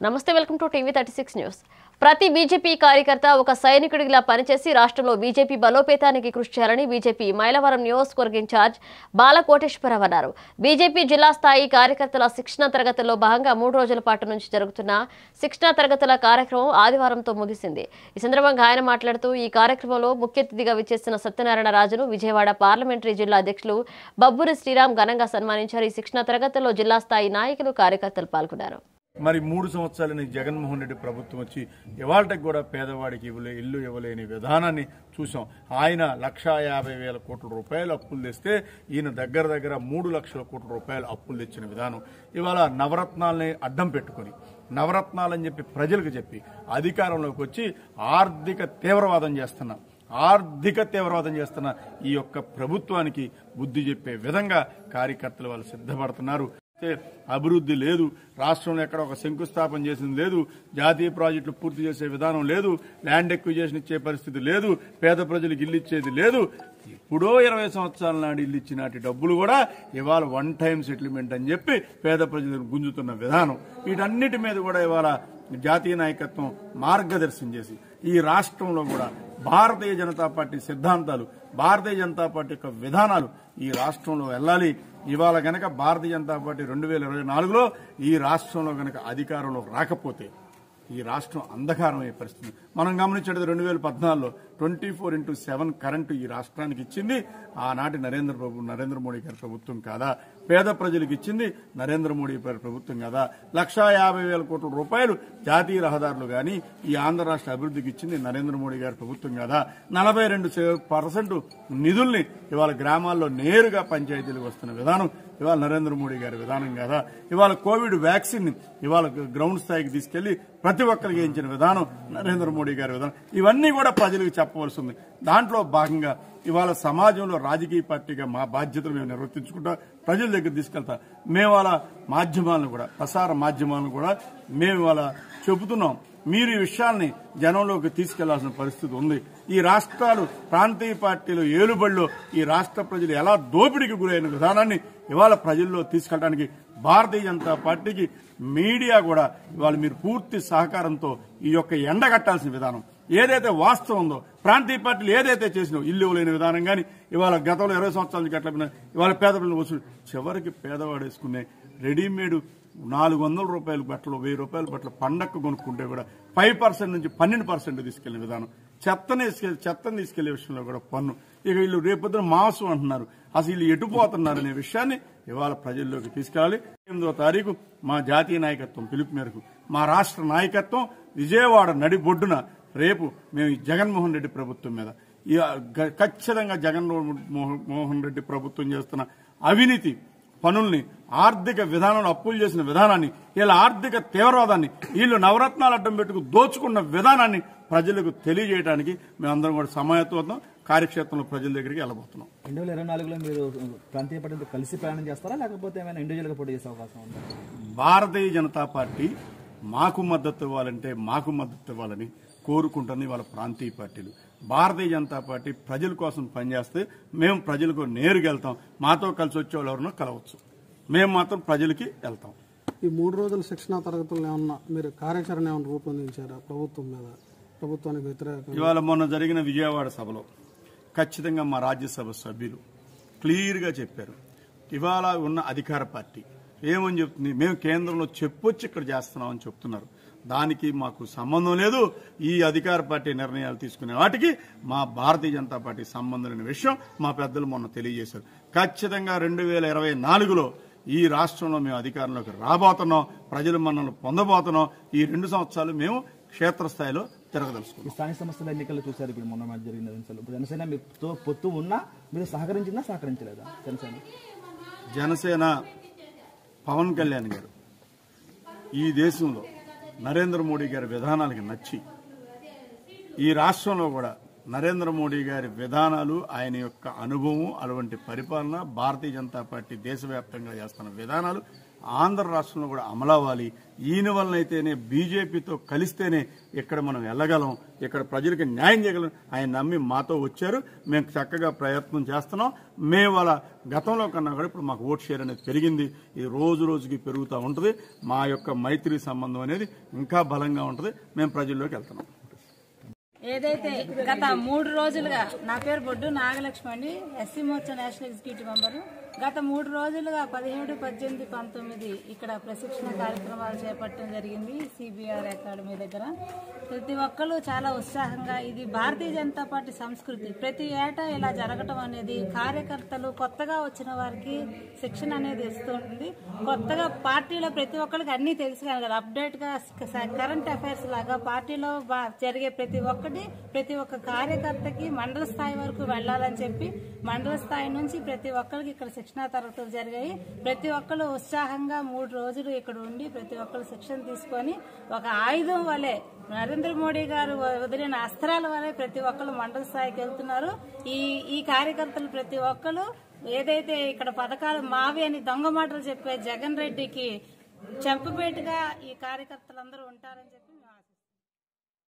నమస్తే welcome to TV thirty six news ప్రతి BJP కార్యకర్త ఒక సైనికుడిలా పనిచేసి రాష్ట్రంలో బీజేపీ బలోపేతానికి కృషి చేయాలని బీజేపీ మైలవరం నియోజకవర్గ ఇన్ఛార్జ్ బాల కోటేశ్వరరావు అన్నారు బీజేపీ జిల్లా స్థాయి కార్యకర్తల శిక్షణ తరగతుల్లో భాగంగా మూడు రోజుల పాటు నుంచి జరుగుతున్న శిక్షణ తరగతుల కార్యక్రమం ఆదివారంతో ముగిసింది ఈ సందర్భంగా ఆయన మాట్లాడుతూ ఈ కార్యక్రమంలో ముఖ్య అతిథిగా విచ్చేసిన సత్యనారాయణ రాజును విజయవాడ పార్లమెంటరీ జిల్లా అధ్యక్షులు బబ్బూరి శ్రీరామ్ ఘనంగా సన్మానించారు ఈ శిక్షణ తరగతుల్లో జిల్లా స్థాయి నాయకులు కార్యకర్తలు పాల్గొన్నారు మరి మూడు సంవత్సరాలని జగన్మోహన్ రెడ్డి ప్రభుత్వం వచ్చి ఇవాళకి కూడా పేదవాడికి ఇవ్వలే ఇల్లు ఇవ్వలేని విధానాన్ని చూసాం ఆయన లక్షా యాభై వేల కోట్ల రూపాయలు అప్పులు తెస్తే ఈయన దగ్గర దగ్గర మూడు లక్షల కోట్ల రూపాయలు అప్పులు తెచ్చిన విధానం ఇవాళ నవరత్నాలని అడ్డం పెట్టుకొని నవరత్నాలని చెప్పి ప్రజలకు చెప్పి అధికారంలోకి వచ్చి ఆర్థిక తీవ్రవాదం చేస్తున్నాం ఆర్థిక తీవ్రవాదం చేస్తున్న ఈ యొక్క ప్రభుత్వానికి బుద్ధి చెప్పే విధంగా కార్యకర్తలు వాళ్ళు సిద్ధపడుతున్నారు అయితే అభివృద్ధి లేదు రాష్ట్రంలో ఎక్కడ ఒక శంకుస్థాపన చేసింది లేదు జాతీయ ప్రాజెక్టులు పూర్తి చేసే విధానం లేదు ల్యాండ్ ఎక్విజేషన్ ఇచ్చే పరిస్థితి లేదు పేద ప్రజలకు ఇల్లు ఇచ్చేది లేదు ఎప్పుడో ఇరవై సంవత్సరాల నాడు ఇల్లు ఇచ్చినటి డబ్బులు కూడా ఇవాళ వన్ టైం సెటిల్మెంట్ అని చెప్పి పేద ప్రజలను గుంజుతున్న విధానం వీటన్నిటి మీద కూడా ఇవాళ జాతీయ నాయకత్వం మార్గదర్శనం చేసి ఈ రాష్ట్రంలో కూడా భారతీయ జనతా పార్టీ సిద్ధాంతాలు భారతీయ జనతా పార్టీ యొక్క విధానాలు ఈ రాష్ట్రంలో వెళ్ళాలి ఇవాళ గనక భారతీయ జనతా పార్టీ రెండు వేల ఇరవై నాలుగులో ఈ రాష్ట్రంలో గనక అధికారంలో రాకపోతే ఈ రాష్ట్రం అంధకారమయ్యే పరిస్థితి మనం గమనించేది రెండు వేల పద్నాలుగులో twenty four into seven current ఈ రాష్ట్రానికి ఇచ్చింది ఆనాటి నరేంద్ర ప్రభు నరేంద్ర మోడీ గారి ప్రభుత్వం కాదా పేద ప్రజలకు ఇచ్చింది నరేంద్ర మోడీ గారి ప్రభుత్వం కాదా లక్షా యాభై వేల కోట్ల రూపాయలు జాతీయ రహదారులు గాని ఈ ఆంధ్ర రాష్ట్ర అభివృద్ధికి ఇచ్చింది నరేంద్ర మోడీ గారి ప్రభుత్వం కాదా నలభై రెండు పర్సెంట్ నిధుల్ని ఇవాళ గ్రామాల్లో నేరుగా పంచాయతీలకు వస్తున్న విధానం ఇవాళ నరేంద్ర మోడీ గారి విధానం కాదా ఇవాళ కోవిడ్ వ్యాక్సిన్ ఇవాళ గ్రౌండ్ స్థాయికి తీసుకెళ్లి ప్రతి ఒక్కరికి ఇచ్చిన విధానం నరేంద్ర మోడీ గారి విధానం ఇవన్నీ కూడా ప్రజలకు చెప్పవలసి ఉంది దాంట్లో భాగంగా ఇవాళ సమాజంలో రాజకీయ పార్టీగా మా బాధ్యతలు మేము నిర్వర్తించుకుంటా ప్రజల దగ్గర తీసుకెళ్తా మేము వాళ్ళ మాధ్యమాలను కూడా ప్రసార మాధ్యమాలను కూడా మేము ఇవాళ చెబుతున్నాం మీరు ఈ విషయాల్ని జనంలోకి తీసుకెళ్లాల్సిన పరిస్థితి ఉంది ఈ రాష్ట్రాలు ప్రాంతీయ పార్టీలు ఏలుబడిలో ఈ రాష్ట్ర ప్రజలు ఎలా దోపిడీకి గురైన విధానాన్ని ఇవాళ ప్రజల్లో తీసుకెళ్ళడానికి భారతీయ జనతా పార్టీకి మీడియా కూడా ఇవాళ మీరు పూర్తి సహకారంతో ఈ యొక్క ఎండగట్టాల్సిన విధానం ఏదైతే వాస్తవం ఉందో ప్రాంతీయ పార్టీలు ఏదైతే చేసినో ఇల్లు ఇవ్వలేని విధానం కానీ ఇవాళ గతంలో ఇరవై సంవత్సరాల నుంచి ఎట్లా ఇవాళ పేద ప్రజలు వసూలు చివరికి పేదవాడు వేసుకునే రెడీమేడ్ నాలుగు వందల రూపాయల బట్టలు వెయ్యి రూపాయల బట్టలు పండక్కు కొనుక్కుంటే కూడా ఫైవ్ పర్సెంట్ నుంచి పన్నెండు పర్సెంట్ తీసుకెళ్లే విధానం చెత్తని తీసుకెళ్లి చెత్తని తీసుకెళ్లే విషయంలో కూడా పన్ను ఇక వీళ్ళు రేపొద్దున మాసం అంటున్నారు అసలు వీళ్ళు ఎటుపోతున్నారు అనే విషయాన్ని ఇవాళ ప్రజల్లోకి తీసుకెళ్ళాలి ఎనిమిదవ తారీఖు మా జాతీయ నాయకత్వం పిలుపు మేరకు మా రాష్ట్ర నాయకత్వం విజయవాడ నడిబొడ్డున రేపు మేము ఈ జగన్మోహన్ రెడ్డి ప్రభుత్వం మీద ఈ గ- ఖచ్చితంగా జగన్ మోహన్ రెడ్డి ప్రభుత్వం చేస్తున్న అవినీతి పనుల్ని ఆర్థిక విధానంలో అప్పులు చేసిన విధానాన్ని వీళ్ళ ఆర్థిక తీవ్రవాదాన్ని వీళ్ళు నవరత్నాలు అడ్డం పెట్టుకు దోచుకున్న విధానాన్ని ప్రజలకు తెలియజేయడానికి మేమందరం కూడా సమాయత్వం కార్యక్షేత్రంలో ప్రజల దగ్గరికి వెళ్ళబోతున్నాం రెండు వేల ఇరవై నాలుగులో మీరు ప్రాంతీయ పార్టీతో కలిసి ప్రయాణం చేస్తారా లేకపోతే ఏమైనా ఇండివిజువల్గా పోటీ చేసే అవకాశం ఉందా భారతీయ జనతా పార్టీ మాకు మద్దతు ఇవ్వాలంటే మాకు మద్దతు ఇవ్వాలని కోరుకుంటుంది వాళ్ళ ప్రాంతీయ పార్టీలు భారతీయ జనతా పార్టీ ప్రజల కోసం పనిచేస్తే మేము ప్రజలకు నేరుగా వెళ్తాం మాతో కలిసి వచ్చే వాళ్ళు ఎవరినో కలవచ్చు మేము మాత్రం ప్రజలకి వెళ్తాం ఈ మూడు రోజుల శిక్షణా తరగతులు ఏమన్నా మీరు కార్యాచరణ ఏమన్నా రూపొందించారా ప్రభుత్వం మీద ప్రభుత్వానికి వ్యతిరేకంగా ఇవాళ మొన్న జరిగిన విజయవాడ సభలో ఖచ్చితంగా మా రాజ్యసభ సభ్యులు క్లియర్గా చెప్పారు ఇవాళ ఉన్న అధికార పార్టీ ఏమని చెప్తుంది మేము కేంద్రంలో చెప్పొచ్చి ఇక్కడ చేస్తున్నామని చెప్తున్నారు దానికి మాకు సంబంధం లేదు ఈ అధికార పార్టీ నిర్ణయాలు తీసుకునే వాటికి మా భారతీయ జనతా పార్టీ సంబంధం లేని విషయం మా పెద్దలు మొన్న తెలియజేశారు ఖచ్చితంగా రెండు వేల ఇరవై నాలుగులో ఈ రాష్ట్రంలో మేము అధికారంలోకి రాబోతున్నాం ప్రజలు మనల్ని పొందబోతున్నాం ఈ రెండు సంవత్సరాలు మేము క్షేత్రస్థాయిలో తిరగదలుచుకున్నాం ఈ స్థానిక సంస్థల ఎన్నికలు చూశారు ఇప్పుడు మొన్న మధ్య జరిగిన ఎన్నికలు ఇప్పుడు జనసేన మీతో పొత్తు ఉన్నా మీరు సహకరించిందా సహకరించలేదా జనసేన జనసేన పవన్ కళ్యాణ్ గారు ఈ దేశంలో నరేంద్ర మోడీ గారి విధానాలకి నచ్చి ఈ రాష్ట్రంలో కూడా నరేంద్ర మోడీ గారి విధానాలు ఆయన యొక్క అనుభవం అటువంటి పరిపాలన భారతీయ జనతా పార్టీ దేశవ్యాప్తంగా చేస్తున్న విధానాలు ఆంధ్ర రాష్ట్రంలో కూడా అమలవ్వాలి ఈయన వలనైతేనే బీజేపీతో కలిస్తేనే ఇక్కడ మనం వెళ్ళగలం ఇక్కడ ప్రజలకు న్యాయం చేయగలం ఆయన నమ్మి మాతో వచ్చారు మేము చక్కగా ప్రయత్నం చేస్తున్నాం మేము వాళ్ళ గతంలో కన్నా కూడా ఇప్పుడు మాకు ఓట్ షేర్ అనేది పెరిగింది ఇది రోజు రోజుకి పెరుగుతూ ఉంటుంది మా యొక్క మైత్రి సంబంధం అనేది ఇంకా బలంగా ఉంటుంది మేము ప్రజల్లోకి వెళ్తున్నాం ఏదైతే గత మూడు రోజులుగా నా పేరు బొడ్డు నాగలక్ష్మి అండి SC Morcha national executive member గత మూడు రోజులుగా పదిహేడు పద్దెనిమిది పంతొమ్మిది ఇక్కడ ప్రశిక్షణ కార్యక్రమాలు చేపట్టడం జరిగింది సిబిఆర్ అకాడమీ దగ్గర ప్రతి ఒక్కరు చాలా ఉత్సాహంగా ఇది భారతీయ జనతా పార్టీ సంస్కృతి ప్రతి ఏటా ఇలా జరగటం అనేది కార్యకర్తలు కొత్తగా వచ్చిన వారికి శిక్షణ అనేది ఇస్తుంది కొత్తగా పార్టీలో ప్రతి ఒక్కరికి అన్ని తెలుసు కదా అప్డేట్ గా కరెంట్ అఫైర్స్ లాగా పార్టీలో బా- జరిగే ప్రతి ఒక్కటి ప్రతి ఒక్క కార్యకర్తకి మండల స్థాయి వరకు వెళ్ళాలని చెప్పి మండల స్థాయి నుంచి ప్రతి ఒక్కరికి ఇక్కడ శిక్షణా తరగతులు జరిగాయి ప్రతి ఒక్కరు ఉత్సాహంగా మూడు రోజులు ఇక్కడ ఉండి ప్రతి ఒక్కరు శిక్షణ తీసుకొని ఒక ఆయుధం వలె నరేంద్ర మోడీ గారు వదిలిన అస్త్రాల వలె ప్రతి ఒక్కరు మండల స్థాయికి వెళ్తున్నారు ఈ ఈ కార్యకర్తలు ప్రతి ఒక్కరు ఏదైతే ఇక్కడ పథకాలు మావి అని దొంగ మాటలు చెప్పే జగన్ రెడ్డికి చెంపపేటగా ఈ కార్యకర్తలందరూ ఉంటారని చెప్పి మేము ఆశిస్తున్నాం.